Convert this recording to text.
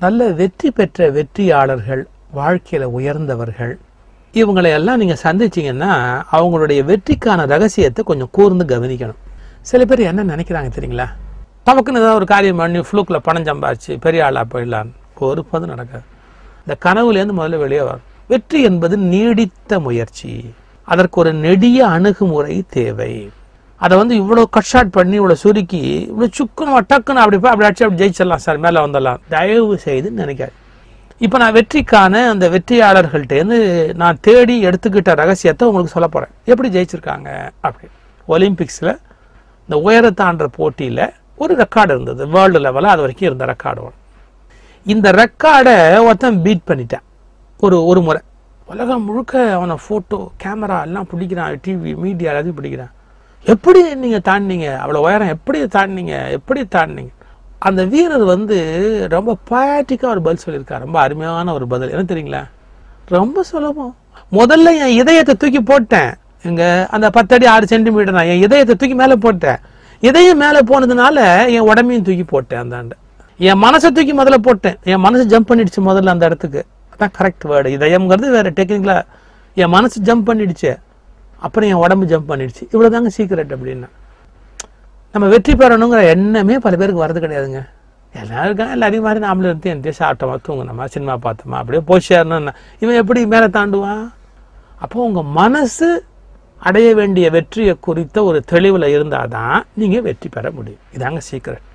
நல்ல வெற்றி பெற்ற வெற்றியாளர்கள் வாழ்க்கையில உயர்ந்தவர்கள் இவங்களை எல்லாம் நீங்க சந்திச்சீங்கன்னா அவங்களுடைய வெற்றிக்கான ரகசியத்தை கொஞ்சம் கூர்ந்து கவனிக்கணும் சில பேர் என்ன நினைக்கிறாங்க தெரியுங்களா நமக்குன்னு ஏதாவது ஒரு காரியம் பண்ணி ஃப்ளூக்கில் பணம் சம்பாதிச்சு பெரிய ஆளா போயிடலான்னு ஒரு பது நடக்காது இந்த கனவுலேருந்து முதல்ல வெளியே வரும் வெற்றி என்பது நீடித்த முயற்சி அதற்கு ஒரு நெடிய அணுகுமுறை தேவை அதை வந்து இவ்வளோ கட் ஷாட் பண்ணி இவ்வளோ சுருக்கி இவ்வளோ சுக்குன்னு டக்குன்னு அப்படி போய் அப்படி அடிச்சு அப்படி ஜெயிச்சிடலாம் சார் மேலே வந்துடலாம் தயவு செய்து நினைக்காது இப்போ நான் வெற்றிக்கான அந்த வெற்றியாளர்கள்ட்டேருந்து நான் தேடி எடுத்துக்கிட்ட ரகசியத்தை உங்களுக்கு சொல்ல போகிறேன் எப்படி ஜெயிச்சிருக்காங்க அப்படி ஒலிம்பிக்ஸில் இந்த உயர தாண்டுற போட்டியில் ஒரு ரெக்கார்டு இருந்தது வேர்ல்டு லெவலில் அது வரைக்கும் இருந்த ரெக்கார்டு ஒன்று இந்த ரெக்கார்டை ஒருத்தன் பீட் பண்ணிட்டான் ஒரு ஒரு முறை உலகம் முழுக்க அவனை ஃபோட்டோ கேமரா எல்லாம் பிடிக்கிறான் டிவி மீடியா எல்லாத்தையும் பிடிக்கிறான் எப்படி நீங்கள் தாண்டினீங்க அவ்வளோ உயரம் எப்படி தாண்டினீங்க எப்படி தாண்டினீங்க அந்த வீரர் வந்து ரொம்ப பாட்டிக்காக ஒரு பதில் சொல்லியிருக்கார் ரொம்ப அருமையான ஒரு பதில் என்ன தெரியுங்களா ரொம்ப சுலபம் முதல்ல என் இதயத்தை தூக்கி போட்டேன் எங்க அந்த பத்தடி ஆறு சென்டிமீட்டர் தான் என் இதயத்தை தூக்கி மேலே போட்டேன் இதயம் மேலே போனதுனால என் உடம்பையும் தூக்கி போட்டேன் அந்தாண்ட என் மனசை தூக்கி முதல்ல போட்டேன் என் மனசு ஜம்ப் பண்ணிடுச்சு முதல்ல அந்த இடத்துக்கு அதான் கரெக்ட் வேர்டு இதயம்ங்கிறது வேற டெக்னிக்கலா என் மனசு ஜம்ப் பண்ணிடுச்சு அப்புறம் என் உடம்பு ஜம்ப் பண்ணிடுச்சு இவ்வளவுதாங்க சீக்கிரட் அப்படின்னா நம்ம வெற்றி பெறணுங்கிற எண்ணமே பல பேருக்கு வரது கிடையாதுங்க எல்லாரும் இருக்காங்க எல்லாரையும் மாதிரி நாமளும் இருந்து என் சாப்பிட்டோமா தூங்கினோமா சினிமா பார்த்தோமா அப்படியே போய் சேரணும்னா இவன் எப்படி மேலே தாண்டுவான் அப்போ உங்க மனசு அடைய வேண்டிய வெற்றியை குறித்த ஒரு தெளிவில் இருந்தாதான் நீங்க வெற்றி பெற முடியும் இதாங்க சீக்கிரம்